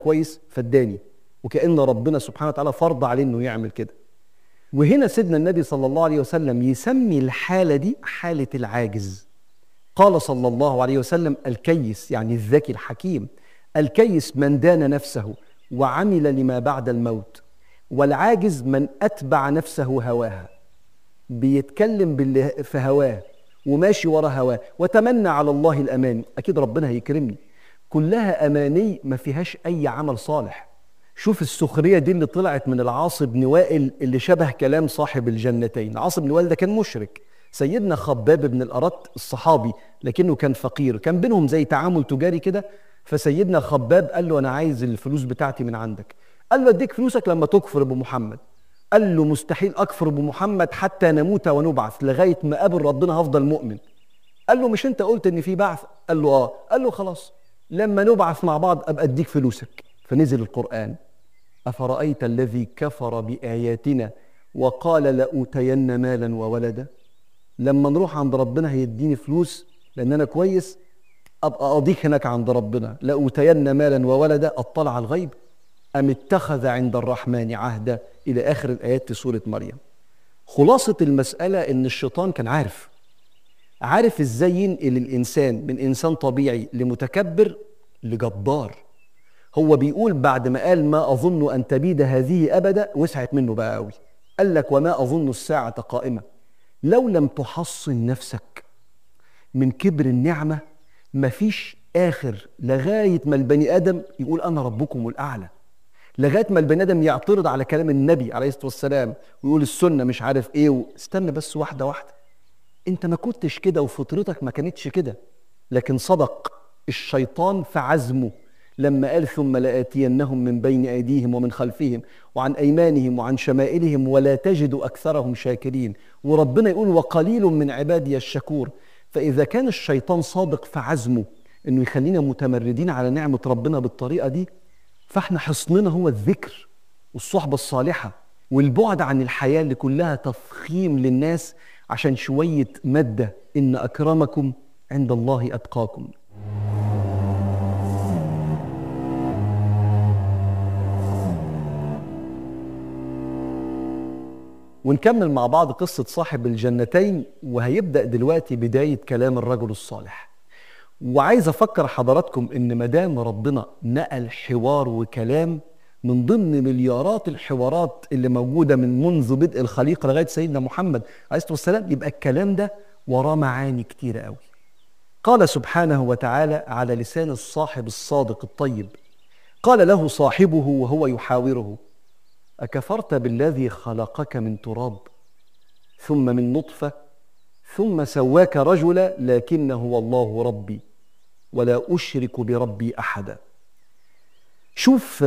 كويس فاداني وكأن ربنا سبحانه وتعالى فرض عليه انه يعمل كده وهنا سيدنا النبي صلى الله عليه وسلم يسمي الحالة دي حالة العاجز قال صلى الله عليه وسلم الكيس يعني الذكي الحكيم الكيس من دان نفسه وعمل لما بعد الموت والعاجز من أتبع نفسه هواها بيتكلم باللي في هواه وماشي ورا هواه وتمنى على الله الأمان أكيد ربنا هيكرمني كلها أماني ما فيهاش أي عمل صالح شوف السخرية دي اللي طلعت من العاص بن وائل اللي شبه كلام صاحب الجنتين عاص بن وائل ده كان مشرك سيدنا خباب بن الأرت الصحابي لكنه كان فقير كان بينهم زي تعامل تجاري كده فسيدنا خباب قال له أنا عايز الفلوس بتاعتي من عندك قال له أديك فلوسك لما تكفر بمحمد قال له مستحيل أكفر بمحمد حتى نموت ونبعث لغاية ما قابل ربنا هفضل مؤمن قال له مش أنت قلت إن في بعث قال له آه قال له خلاص لما نبعث مع بعض أبقى أديك فلوسك فنزل القرآن أفرأيت الذي كفر بآياتنا وقال لأوتين مالا وولدا لما نروح عند ربنا هيديني فلوس لأن أنا كويس أبقى أضيك هناك عند ربنا لأوتين مالا وولدا أطلع على الغيب أم اتخذ عند الرحمن عهدا إلى آخر الآيات في سورة مريم خلاصة المسألة إن الشيطان كان عارف عارف إزاي ينقل الإنسان من إنسان طبيعي لمتكبر لجبار هو بيقول بعد ما قال ما أظن أن تبيد هذه أبدا وسعت منه بقى قوي قال لك وما أظن الساعة قائمة لو لم تحصن نفسك من كبر النعمة مفيش آخر لغاية ما البني آدم يقول أنا ربكم الأعلى لغاية ما البني آدم يعترض على كلام النبي عليه الصلاة والسلام ويقول السنة مش عارف إيه و... استنى بس واحدة واحدة أنت ما كنتش كده وفطرتك ما كانتش كده لكن صدق الشيطان في عزمه لما قال ثم لآتينهم من بين أيديهم ومن خلفهم وعن أيمانهم وعن شمائلهم ولا تجد أكثرهم شاكرين وربنا يقول وقليل من عبادي الشكور فإذا كان الشيطان صادق في عزمه إنه يخلينا متمردين على نعمة ربنا بالطريقة دي فإحنا حصننا هو الذكر والصحبة الصالحة والبعد عن الحياة اللي كلها تفخيم للناس عشان شوية مادة إن أكرمكم عند الله أتقاكم ونكمل مع بعض قصة صاحب الجنتين وهيبدأ دلوقتي بداية كلام الرجل الصالح وعايز أفكر حضراتكم إن مدام ربنا نقل حوار وكلام من ضمن مليارات الحوارات اللي موجودة من منذ بدء الخليقة لغاية سيدنا محمد عليه الصلاة والسلام يبقى الكلام ده وراه معاني كتيرة قوي قال سبحانه وتعالى على لسان الصاحب الصادق الطيب قال له صاحبه وهو يحاوره أكفرت بالذي خلقك من تراب ثم من نطفة ثم سواك رجلا لكن هو الله ربي ولا أشرك بربي أحدا شوف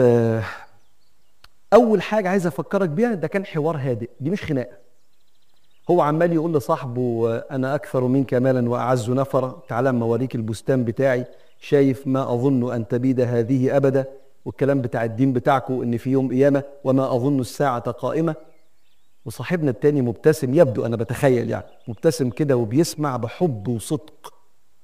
أول حاجة عايز أفكرك بيها ده كان حوار هادئ دي مش خناقة هو عمال يقول لصاحبه أنا أكثر منك مالا وأعز نفرا تعالى أما أوريك البستان بتاعي شايف ما أظن أن تبيد هذه أبدا والكلام بتاع الدين بتاعكم ان في يوم قيامه وما اظن الساعه قائمه وصاحبنا التاني مبتسم يبدو انا بتخيل يعني مبتسم كده وبيسمع بحب وصدق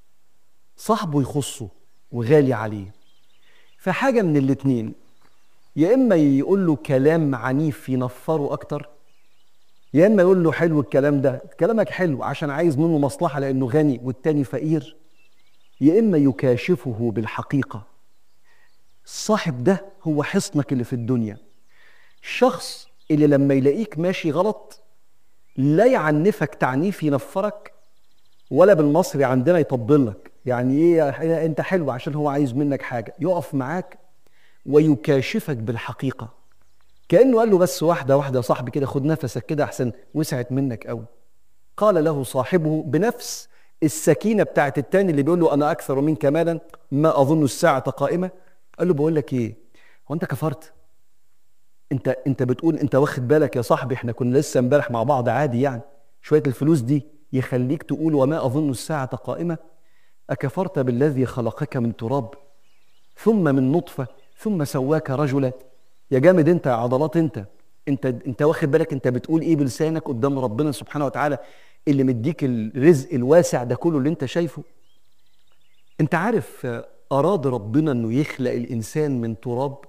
صاحبه يخصه وغالي عليه فحاجه من الاتنين يا اما يقول له كلام عنيف ينفره اكتر يا اما يقول له حلو الكلام ده كلامك حلو عشان عايز منه مصلحه لانه غني والتاني فقير يا اما يكاشفه بالحقيقه الصاحب ده هو حصنك اللي في الدنيا الشخص اللي لما يلاقيك ماشي غلط لا يعنفك تعنيف ينفرك ولا بالمصري عندنا يطبل لك يعني ايه انت حلو عشان هو عايز منك حاجه يقف معاك ويكاشفك بالحقيقه كانه قال له بس واحده واحده يا صاحبي كده خد نفسك كده احسن وسعت منك قوي قال له صاحبه بنفس السكينه بتاعت التاني اللي بيقول له انا اكثر منك مالا ما اظن الساعه قائمه قال له بقول لك ايه هو انت كفرت انت انت بتقول انت واخد بالك يا صاحبي احنا كنا لسه امبارح مع بعض عادي يعني شويه الفلوس دي يخليك تقول وما اظن الساعه قائمه اكفرت بالذي خلقك من تراب ثم من نطفه ثم سواك رجلا يا جامد انت يا عضلات انت انت انت واخد بالك انت بتقول ايه بلسانك قدام ربنا سبحانه وتعالى اللي مديك الرزق الواسع ده كله اللي انت شايفه انت عارف أراد ربنا أنه يخلق الإنسان من تراب